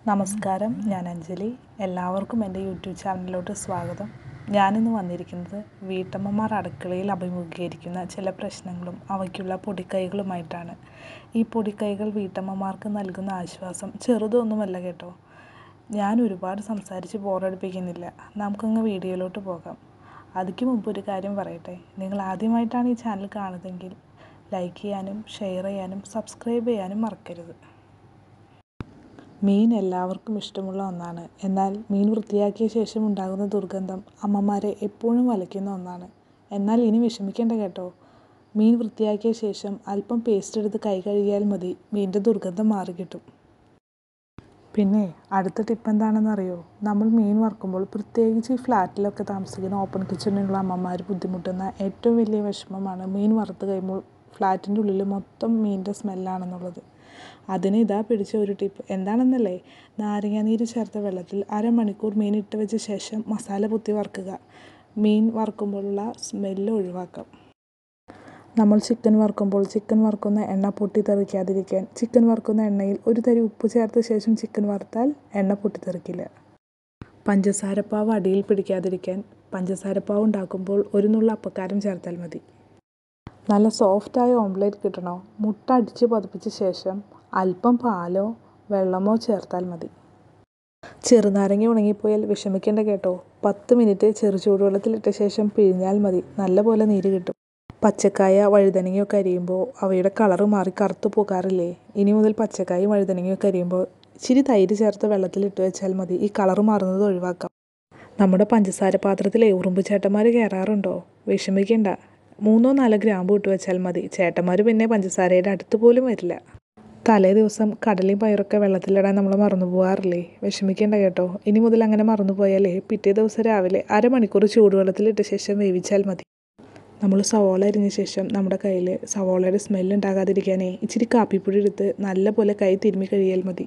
നമസ്കാരം ഞാൻ അഞ്ജലി എല്ലാവർക്കും എൻ്റെ യൂട്യൂബ് ചാനലിലോട്ട് സ്വാഗതം ഞാനിന്ന് വന്നിരിക്കുന്നത് വീട്ടമ്മമാർ അടുക്കളയിൽ അഭിമുഖീകരിക്കുന്ന ചില പ്രശ്നങ്ങളും അവയ്ക്കുള്ള പൊടിക്കൈകളുമായിട്ടാണ് ഈ പൊടിക്കൈകൾ വീട്ടമ്മമാർക്ക് നൽകുന്ന ആശ്വാസം ചെറുതൊന്നുമല്ല കേട്ടോ ഞാൻ ഒരുപാട് സംസാരിച്ച് ബോറടിപ്പിക്കുന്നില്ല നമുക്കങ്ങ് വീഡിയോയിലോട്ട് പോകാം അതിക്ക് മുമ്പ് ഒരു കാര്യം പറയട്ടെ നിങ്ങൾ ആദ്യമായിട്ടാണ് ഈ ചാനൽ കാണുന്നതെങ്കിൽ ലൈക്ക് ചെയ്യാനും ഷെയർ ചെയ്യാനും സബ്സ്ക്രൈബ് ചെയ്യാനും മറക്കരുത് മീൻ എല്ലാവർക്കും ഇഷ്ടമുള്ള ഒന്നാണ് എന്നാൽ മീൻ വൃത്തിയാക്കിയ ശേഷം ഉണ്ടാകുന്ന ദുർഗന്ധം അമ്മമാരെ എപ്പോഴും വലയ്ക്കുന്ന ഒന്നാണ് എന്നാൽ ഇനി വിഷമിക്കേണ്ട കേട്ടോ മീൻ വൃത്തിയാക്കിയ ശേഷം അല്പം പേസ്റ്റ് എടുത്ത് കൈ കഴുകിയാൽ മതി മീനിൻ്റെ ദുർഗന്ധം മാറി കിട്ടും പിന്നെ അടുത്ത ടിപ്പ് എന്താണെന്നറിയോ നമ്മൾ മീൻ വറുക്കുമ്പോൾ പ്രത്യേകിച്ച് ഈ ഫ്ലാറ്റിലൊക്കെ താമസിക്കുന്ന ഓപ്പൺ കിച്ചണിലുള്ള അമ്മമാർ ബുദ്ധിമുട്ടുന്ന ഏറ്റവും വലിയ വിഷമമാണ് മീൻ വറുത്ത് കഴിയുമ്പോൾ ഫ്ലാറ്റിൻ്റെ ഉള്ളിൽ മൊത്തം മീനിൻ്റെ സ്മെല്ലാണെന്നുള്ളത് അതിന് ഇതാ പിടിച്ച ഒരു ടിപ്പ് എന്താണെന്നല്ലേ നാരങ്ങാനീര് ചേർത്ത വെള്ളത്തിൽ അരമണിക്കൂർ മീൻ ഇട്ട് വെച്ച ശേഷം മസാല പുത്തി വറുക്കുക മീൻ വറുക്കുമ്പോഴുള്ള സ്മെല്ല് ഒഴിവാക്കാം നമ്മൾ ചിക്കൻ വറുക്കുമ്പോൾ ചിക്കൻ വറുക്കുന്ന എണ്ണ പൊട്ടിത്തെറിക്കാതിരിക്കാൻ ചിക്കൻ വറുക്കുന്ന എണ്ണയിൽ ഒരു തരി ഉപ്പ് ചേർത്ത ശേഷം ചിക്കൻ വറുത്താൽ എണ്ണ പൊട്ടിത്തെറിക്കില്ല പഞ്ചസാരപ്പാവ് അടിയിൽ പിടിക്കാതിരിക്കാൻ പഞ്ചസാരപ്പാവ് ഉണ്ടാക്കുമ്പോൾ ഒരു നുള്ള അപ്പക്കാരം ചേർത്താൽ മതി നല്ല സോഫ്റ്റായ ഓംലേറ്റ് കിട്ടണോ മുട്ട അടിച്ച് പതിപ്പിച്ച ശേഷം അല്പം പാലോ വെള്ളമോ ചേർത്താൽ മതി ചെറുനാരങ്ങ ഉണങ്ങിപ്പോയാൽ വിഷമിക്കേണ്ട കേട്ടോ പത്ത് മിനിറ്റ് ചെറു ചൂടുവെള്ളത്തിലിട്ട ശേഷം പിഴിഞ്ഞാൽ മതി നല്ലപോലെ നീര് കിട്ടും പച്ചക്കായ വഴുതനങ്ങയൊക്കെ അരിയുമ്പോൾ അവയുടെ കളറ് മാറി കറുത്തു പോകാറില്ലേ ഇനി മുതൽ പച്ചക്കായും വഴുതനങ്ങയൊക്കെ അരിയുമ്പോൾ ഇച്ചിരി തൈര് ചേർത്ത് വെള്ളത്തിലിട്ട് വെച്ചാൽ മതി ഈ കളറ് മാറുന്നത് ഒഴിവാക്കാം നമ്മുടെ പഞ്ചസാര പാത്രത്തിലെ ഉറുമ്പ് ചേട്ടന്മാർ കയറാറുണ്ടോ വിഷമിക്കേണ്ട മൂന്നോ നാലോ ഗ്രാമ്പ് ഇട്ട് വെച്ചാൽ മതി ചേട്ടന്മാർ പിന്നെ പഞ്ചസാരയുടെ അടുത്ത് പോലും വരില്ല തലേ ദിവസം കടലയും പയറൊക്കെ വെള്ളത്തിലിടാൻ നമ്മൾ മറന്നു പോകാറില്ലേ വിഷമിക്കേണ്ട കേട്ടോ ഇനി മുതൽ അങ്ങനെ മറന്നു പോയാലേ പിറ്റേ ദിവസം രാവിലെ അരമണിക്കൂർ ചൂടുവെള്ളത്തിലിട്ട ശേഷം വേവിച്ചാൽ മതി നമ്മൾ സവോള അരിഞ്ഞ ശേഷം നമ്മുടെ കയ്യിൽ സവോളയുടെ സ്മെല്ല് ഉണ്ടാകാതിരിക്കാനേ ഇച്ചിരി കാപ്പിപ്പൊടി എടുത്ത് നല്ലപോലെ കൈ തിരുമ്മി കഴിയാൽ മതി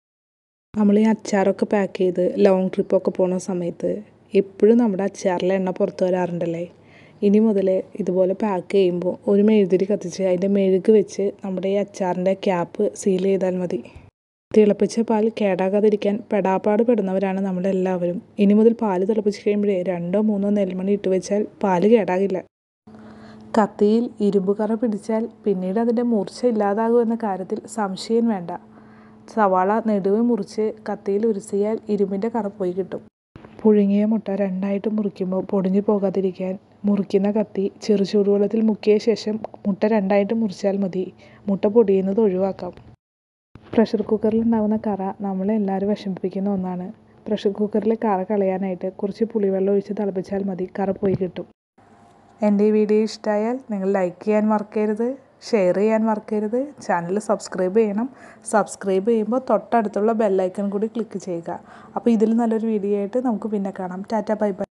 നമ്മൾ ഈ അച്ചാറൊക്കെ പാക്ക് ചെയ്ത് ലോങ് ട്രിപ്പൊക്കെ പോണ സമയത്ത് എപ്പോഴും നമ്മുടെ അച്ചാറിലെ എണ്ണ പുറത്ത് വരാറുണ്ടല്ലേ ഇനി മുതൽ ഇതുപോലെ പാക്ക് ചെയ്യുമ്പോൾ ഒരു മെഴുതിരി കത്തിച്ച് അതിൻ്റെ മെഴുക് വെച്ച് നമ്മുടെ ഈ അച്ചാറിൻ്റെ ക്യാപ്പ് സീൽ ചെയ്താൽ മതി തിളപ്പിച്ച പാൽ കേടാകാതിരിക്കാൻ പെടാപ്പാട് പെടുന്നവരാണ് നമ്മളെല്ലാവരും ഇനി മുതൽ പാല് തിളപ്പിച്ച് കഴിയുമ്പോഴേ രണ്ടോ മൂന്നോ നെൽമണി ഇട്ട് വെച്ചാൽ പാല് കേടാകില്ല കത്തിയിൽ ഇരുമ്പ് കറ പിടിച്ചാൽ പിന്നീട് അതിൻ്റെ മൂർച്ച ഇല്ലാതാകുമെന്ന കാര്യത്തിൽ സംശയം വേണ്ട സവാള നെടുവ് മുറിച്ച് കത്തിയിൽ ഉരസിയാൽ ഇരുമ്പിൻ്റെ കറ പോയി കിട്ടും പുഴുങ്ങിയ മുട്ട രണ്ടായിട്ട് മുറിക്കുമ്പോൾ പൊടിഞ്ഞു പോകാതിരിക്കാൻ മുറിക്കുന്ന കത്തി ചെറു ചൂടുവെള്ളത്തിൽ മുക്കിയ ശേഷം മുട്ട രണ്ടായിട്ട് മുറിച്ചാൽ മതി മുട്ട പൊടിയുന്നത് ഒഴിവാക്കാം പ്രഷർ കുക്കറിൽ ഉണ്ടാകുന്ന കറ നമ്മളെ എല്ലാവരും വിഷമിപ്പിക്കുന്ന ഒന്നാണ് പ്രഷർ കുക്കറിലെ കറ കളയാനായിട്ട് കുറച്ച് പുളിവെള്ളം ഒഴിച്ച് തിളപ്പിച്ചാൽ മതി കറ പോയി കിട്ടും എൻ്റെ ഈ വീഡിയോ ഇഷ്ടമായാൽ നിങ്ങൾ ലൈക്ക് ചെയ്യാൻ മറക്കരുത് ഷെയർ ചെയ്യാൻ മറക്കരുത് ചാനൽ സബ്സ്ക്രൈബ് ചെയ്യണം സബ്സ്ക്രൈബ് ചെയ്യുമ്പോൾ തൊട്ടടുത്തുള്ള ബെല്ലൈക്കൺ കൂടി ക്ലിക്ക് ചെയ്യുക അപ്പോൾ ഇതിൽ നല്ലൊരു വീഡിയോ ആയിട്ട് നമുക്ക് പിന്നെ കാണാം ടാറ്റ ബൈ ബൈ